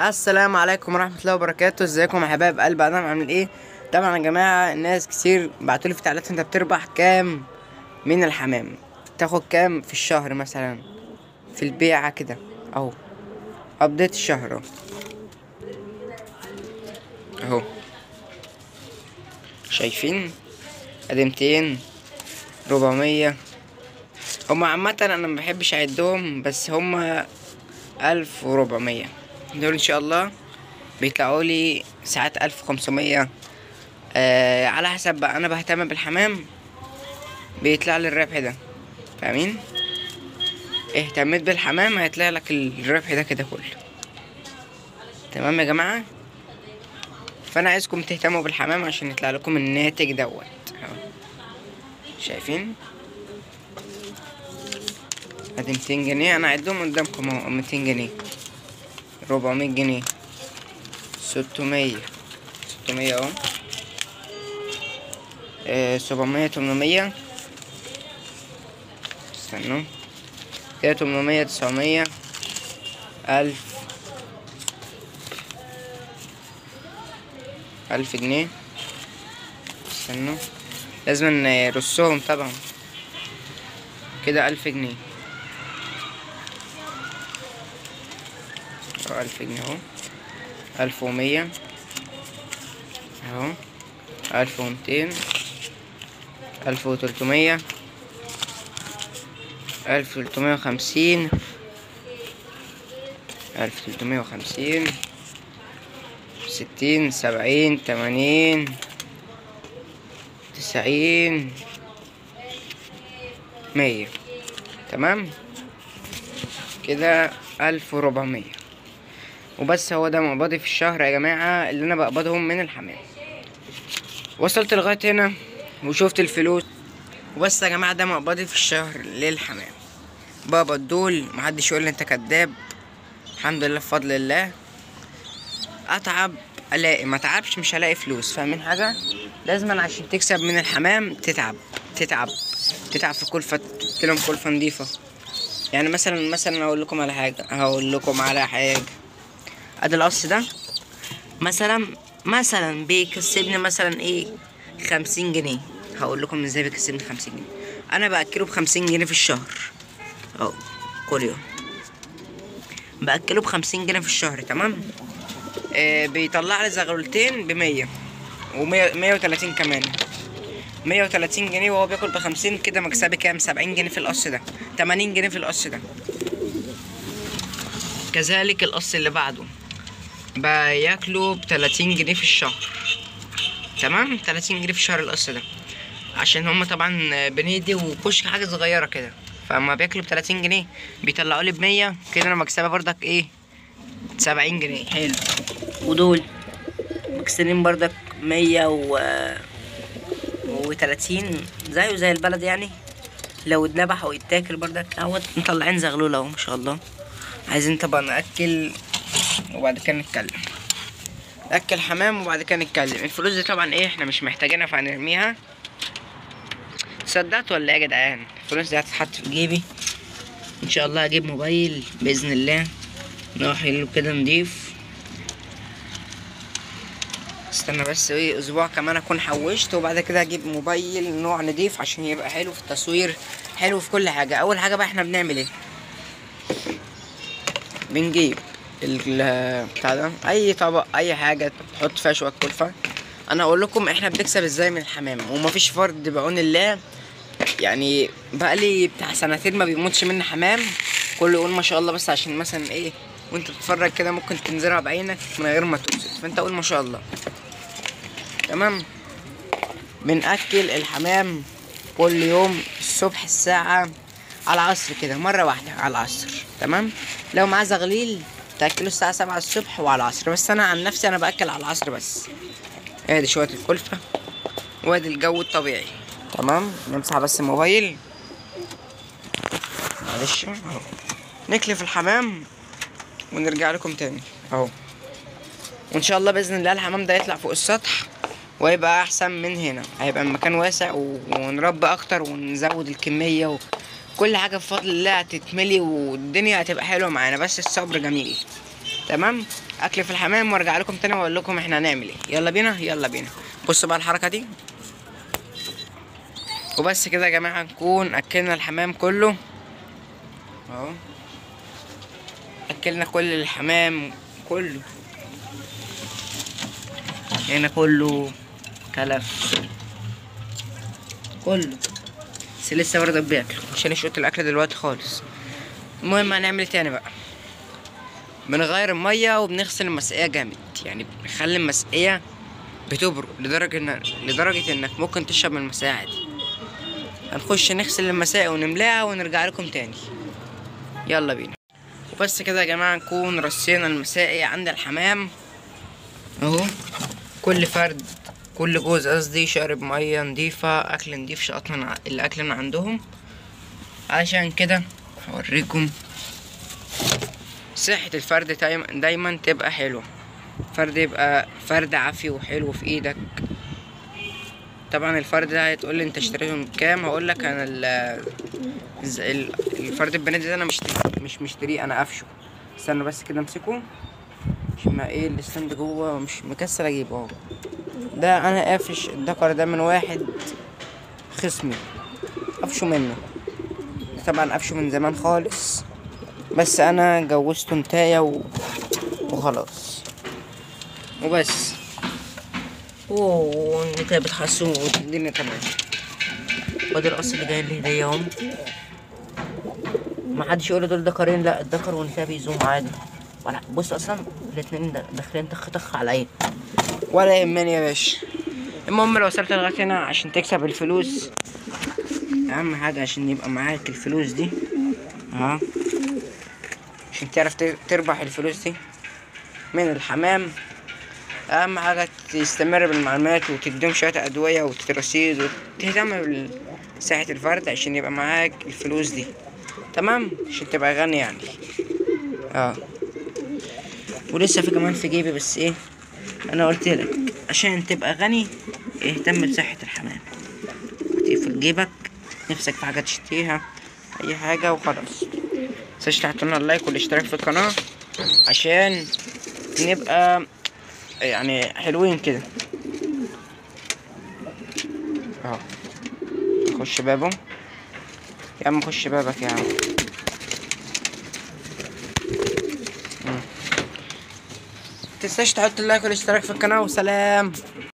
السلام عليكم ورحمة الله وبركاته ازيكم يا حبايب قلب ادم عامل ايه طبعا يا جماعة ناس كتير بعتولي في تعليقات انت بتربح كام من الحمام تاخد كام في الشهر مثلا في البيعة كده اهو ابديت الشهر اهو اهو شايفين ادي ميتين ربعمية هما عامة انا مبحبش اعدهم بس هما ألف وربعمية دول ان شاء الله بيطلعوا لي ساعات ألف وخمسمية آه على حسب بقى انا بهتم بالحمام بيطلع لي الربح ده فاهمين اهتميت بالحمام هيطلع لك الربح ده كده كله تمام يا جماعة فانا عايزكم تهتموا بالحمام عشان يطلع لكم الناتج دوت أهو. شايفين ادي 200 جنيه انا عدهم قدامكم اهو 200 جنيه 400 جنيه 600 600 اهو آه، 700 800 استنوا كده 800 900 ألف ألف جنيه استنوا لازم نرصهم طبعا كده ألف جنيه أهو ألف جنيه اهو ألف ومية اهو ألف ومتين ألف وتلتمية ألف تلتمية وخمسين ألف تلتمية وخمسين ستين سبعين تمانين تسعين مية تمام كده ألف وربعمية وبس هو ده مقبضي في الشهر يا جماعة اللي أنا بقبضهم من الحمام وصلت لغاية هنا وشفت الفلوس وبس يا جماعة ده مقبضي في الشهر للحمام بقبض دول محدش يقول لي انت كداب الحمد لله بفضل الله اتعب الاقي ما اتعبش مش هلاقي فلوس فاهمين حاجة لازم عشان تكسب من الحمام تتعب تتعب تتعب في كلفة تلهم كلفة نضيفة يعني مثلا مثلا اقول لكم على حاجة هقول لكم على حاجة ادي القص ده مثلا مثلا بيكسبني مثلا ايه خمسين جنيه هقول لكم ازاي بيكسبني خمسين جنيه انا باكله بخمسين جنيه في الشهر اهو كل يوم باكله بخمسين جنيه في الشهر تمام آه بيطلع لي زغلولتين بمية ومية مية وتلاتين كمان مية وتلاتين جنيه وهو بياكل بخمسين كده مكسبي كام سبعين جنيه في القص ده تمانين جنيه في القص ده كذلك القص اللي بعده بياكلوا بتلاتين جنيه في الشهر تمام تلاتين جنيه في الشهر القص ده عشان هما طبعا بنيدي وكشك حاجة صغيرة كده فاما بياكلوا بتلاتين جنيه بيطلعوا لي بمية كده انا مكسبة برضك ايه سبعين جنيه حلو ودول مكسرين برضك مية و وتلاتين زيه زي البلد يعني لو اتذبح ويتاكل برضك اهوت مطلعين زغلول اهو ما شاء الله عايزين طبعا ناكل وبعد كده نتكلم ناكل حمام وبعد كده نتكلم الفلوس دي طبعا ايه احنا مش محتاجينها فهنرميها صدقت ولا ايه يا جدعان الفلوس دي هتتحط في جيبي ان شاء الله هجيب موبايل باذن الله نروح حلو كده نضيف استنى بس ايه اسبوع كمان اكون حوشت وبعد كده هجيب موبايل نوع نضيف عشان يبقى حلو في التصوير حلو في كل حاجه اول حاجه بقى احنا بنعمل ايه بنجيب ال بتاع ده اي طبق اي حاجه تحط فيها شويه كلفه انا اقول لكم احنا بنكسب ازاي من الحمام ومفيش فرد بعون الله يعني بقالي بتاع سنتين ما بيموتش مني حمام كله يقول ما شاء الله بس عشان مثلا ايه وانت بتتفرج كده ممكن تنزرع بعينك من غير ما توصل فانت قول ما شاء الله تمام بنأكل الحمام كل يوم الصبح الساعة على العصر كده مرة واحدة على العصر تمام لو معاه زغليل تاكله الساعة سبعة الصبح وعلى العصر بس أنا عن نفسي أنا بأكل على العصر بس ادي شوية الكلفة وادي الجو الطبيعي تمام نمسح بس الموبايل معلش اهو نكلف الحمام ونرجع لكم تاني اهو وان شاء الله باذن الله الحمام ده يطلع فوق السطح ويبقى احسن من هنا هيبقى المكان واسع و- ونربي اكتر ونزود الكميه وكل حاجه بفضل الله هتتملي والدنيا هتبقى حلوه معانا بس الصبر جميل تمام اكل في الحمام وارجع لكم تاني واقول لكم احنا هنعمل ايه يلا بينا يلا بينا بصوا بقى الحركه دي وبس كده يا جماعه نكون اكلنا الحمام كله اهو اكلنا كل الحمام كله هنا كله تلف كله بس لسه برضه بياكل مش هنشقط الاكل دلوقتي خالص المهم هنعمل إيه تاني بقى بنغير الميه وبنغسل المسقيه جامد يعني بنخلي المسقيه بتبرق لدرجه إن لدرجه انك ممكن تشرب من المسقيه عادي هنخش نغسل المساقي ونملاها ونرجع لكم تاني يلا بينا وبس كده يا جماعه نكون رصينا المساقي عند الحمام اهو كل فرد كل جوز قصدي شارب ميه نضيفه اكل نضيف شقط من ع- الاكل من عندهم عشان كده هوريكم صحة الفرد دايما, دايما تبقى حلوة فرد يبقى فرد عافي وحلو في ايدك طبعا الفرد ده هتقول لي انت اشتريته بكام هقول لك انا ال الز- ال- الفرد البنادي ده انا مشتري مش مشتريه انا قافشه استنى بس كده امسكه عشان ما ايه الستاند جوه مش مكسر اجيبه اهو ده انا قافش الدكر ده من واحد خصمي قفشه منه طبعا قفشه من زمان خالص بس انا جوزته نتاية و... وخلاص وبس اوه النتاية بتحسن والدنيا تمام وادي القص اللي جاي لي هدية اهم ما حدش يقول دول دكرين لا الدكر والنتاية بيزوم عادي ولا بص اصلا الاتنين دا- داخلين طخ طخ على العين ولا يهمني يا باشا المهم لو وصلت لغاية هنا عشان تكسب الفلوس اهم حاجة عشان يبقى معاك الفلوس دي ها عشان تعرف ت- تربح الفلوس دي من الحمام اهم حاجة تستمر بالمعلومات وتديهم شوية ادوية وترصيد وتهتم بصحة الفرد عشان يبقى معاك الفلوس دي تمام عشان تبقى غني يعني اه ولسه في كمان في جيبي بس ايه انا قلت لك عشان تبقى غني اهتم بصحة الحمام تقفل جيبك نفسك في حاجة تشتريها اي حاجة وخلاص متنساش تحط لنا اللايك والاشتراك في القناة عشان نبقى يعني حلوين كده اهو خش بابه يا عم خش بابك يا عم مم. متنساش تحط اللايك والاشتراك في القناة وسلام